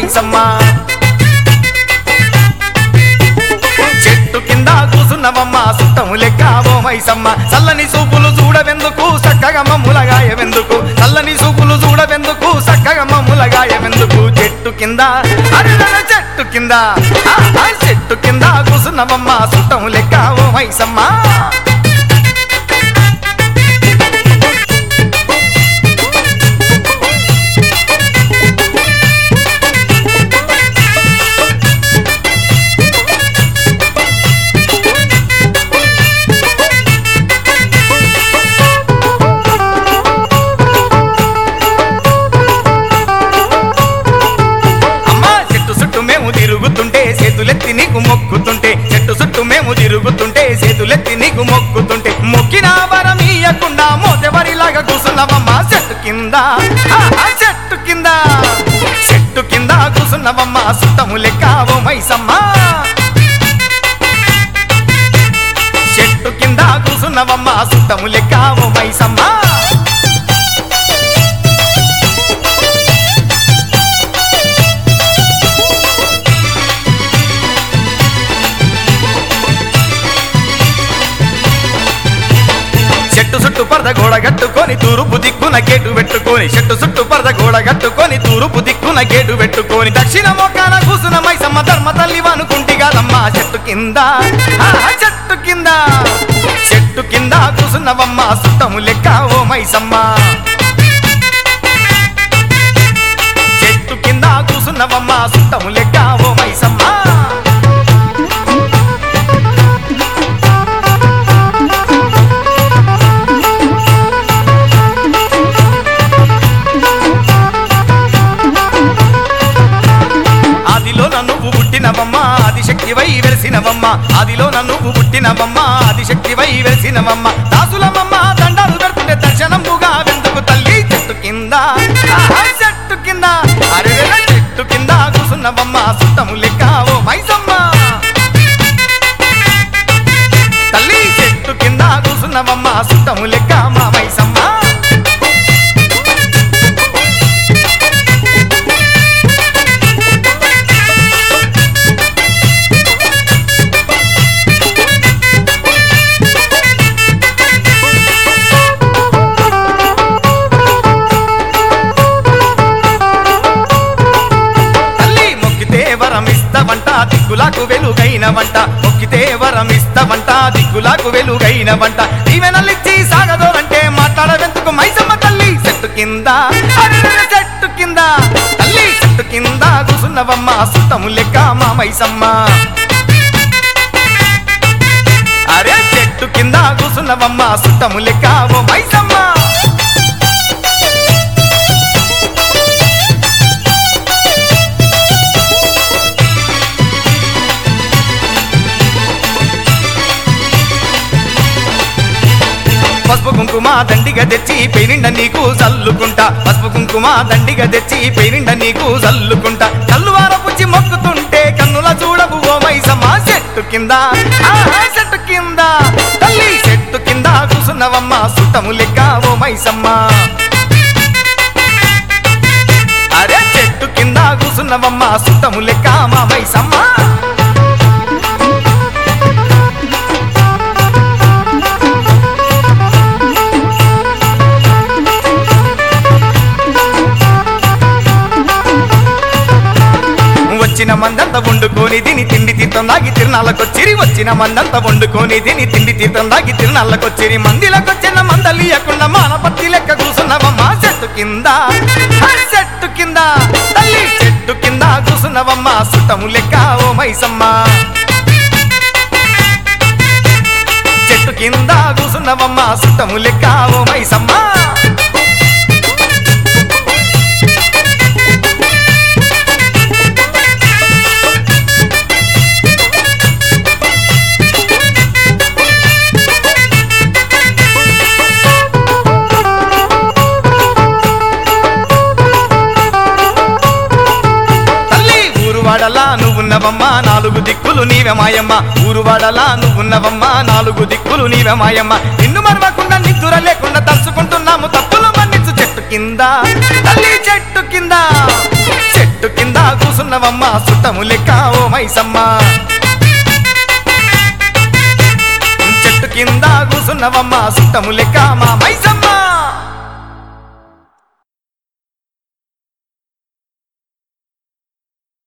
మైసమ్మ చెట్టు కింద కూసున్నవమ్మ సుట్టము లెక్క ఓ మైసమ్మ చల్లని సూపులు చూడవెందుకు చక్కగా మమ్ములగాయవెందుకు చల్లని సూపులు చూడవెందుకు చక్కగా మమ్ములగాయవెందుకు చెట్టు కింద అరెరెరె చెట్టు కింద ఆ, ఆ చెట్టు కింద కూసున్నవమ్మ సుట్టము లెక్క ఓ మైసమ్మ అమ్మా చెట్టు చుట్టూ మేము తిరుగుతుంటే చేతులెత్తి నీకు మొక్కుతుంటే చెట్టు చుట్టూ మేము తిరుగుతుంటే చేతులెత్తి నీకు మొక్కుతుంటే మొక్కిన వరమీయకుండా మోతెవరిలాగా కూసున్నావమ్మా చెట్టు కింద ఆ, ఆ చెట్టు కింద చెట్టు కింద కూసున్నావమ్మా సుట్టము లెక్క ఓ మైసమ్మ చెట్టు కింద కూసున్నావమ్మా సుట్టము లెక్క ఓ మైసమ్మ చెట్టు చుట్టూ పరద గోడ కట్టుకొని తూర్పు దిక్కున గేటు పెట్టుకొని చెట్టు చుట్టూ పరద గోడ కట్టుకొని తూర్పు దిక్కున గేటు పెట్టుకొని దక్షిణ మొక్కన కూసున మైసమ్మ ధర్మ తల్లి అనుకుంటి కాదమ్మా చెట్టు కింద ఆ, చెట్టు కింద చెట్టు కింద కూసున్నవమ్మ సుట్టము లెక్క ఓ మైసమ్మ చెట్టు కింద కూసున్నవమ్మ సుట్టము లెక్క ఓ మైసమ్మ ఆదిలో నువ్వు పుట్టినవమ్మ ఆదిశక్తివై వెలిసినవమ్మ ఆదిలో నువ్వు పుట్టినవమ్మ ఆదిశక్తివై వెలిసినవమ్మ దాసులమమ్మ దండాలు పెడుతుంటే దర్శనముగా వెందుకు తల్లి చెట్టు కింద ఆహా, చెట్టు కింద అరే చెట్టు కింద కూసున్నవమ్మ సుట్టము లెక్క ఓ మైసమ్మ తల్లి చెట్టు కింద కూసున్నవమ్మ సుట్టము లెక్క మా మైసమ్మ తల్లి మొక్కితే వరం ఇస్తవంట దిక్కులకు వెలుగైన వంట మొక్కితే వరం ఇస్తవంట దిక్కులకు వెలుగైన వంట దీవెనలిచ్చి సాగదోరంటే మాట్లాడవెందుకు మైసమ్మ తల్లి చెట్టు కింద అరెరెరె చెట్టు కింద తల్లి చెట్టు కింద కూసున్నవమ్మ సుట్టము లెక్క మా మైసమ్మ అరే చెట్టు కింద కూసున్నవమ్మ సుట్టము లెక్క ఓ మైసమ్మ పసుపు కుంకుమ దండిగా తెచ్చి పెయినిండ నీకు చల్లుకుంటా పసుపు కుంకుమ దండిగా తెచ్చి పెయినిండ నీకు చల్లుకుంటా కల్లువార పుచ్చి మొక్కుతుంటే కన్నుల చూడవు ఓ మైసమ్మ చెట్టు కింద ఆహా, చెట్టు కింద తల్లి చెట్టు కింద కూసున్నవమ్మ సుట్టము లెక్క ఓ మైసమ్మ అరే చెట్టు కింద కూసున్నవమ్మ సుట్టము లెక్క మా మైసమ్మ వచ్చిన మందంతా వండుకొని తిని తిండి తీర్థం దాగి తిరునాళ్ళకొచ్చిరి వచ్చిన మందంతా వండుకొని తిని తిండి తీర్థం దాగి తిరునాళ్ళకొచ్చిరి మందిలకొచ్చిన మందలియకుండా మానపత్తి లెక్క కూసున్నవమ్మ చెట్టు కింద ఆ చెట్టు కింద తల్లి చెట్టు కింద కూసున్నవమ్మ సుట్టము లెక్క ఓ మైసమ్మ చెట్టు కింద కూసున్నవమ్మ సుట్టము లెక్క ఓ మైసమ్మ తల్లి ఊరువాడలా నువ్వున్నవమ్మా నాలుగు దిక్కులు నీవే మాయమ్మ ఊరువాడలా నువ్వున్నవమ్మా నాలుగు దిక్కులు నీవే మాయమ్మ నిన్ను మరవకుండా నిద్దుర లేకుండా తలుచుకుంటున్నాము తప్పులు మన్నించు చెట్టు కింద తల్లి చెట్టు కింద చెట్టు చెట్టు కింద కూసున్నవమ్మ సుట్టము లెక్క ఓ మైసమ్మ చెట్టు కింద కూసున్నవమ్మ సుట్టము లెక్క మా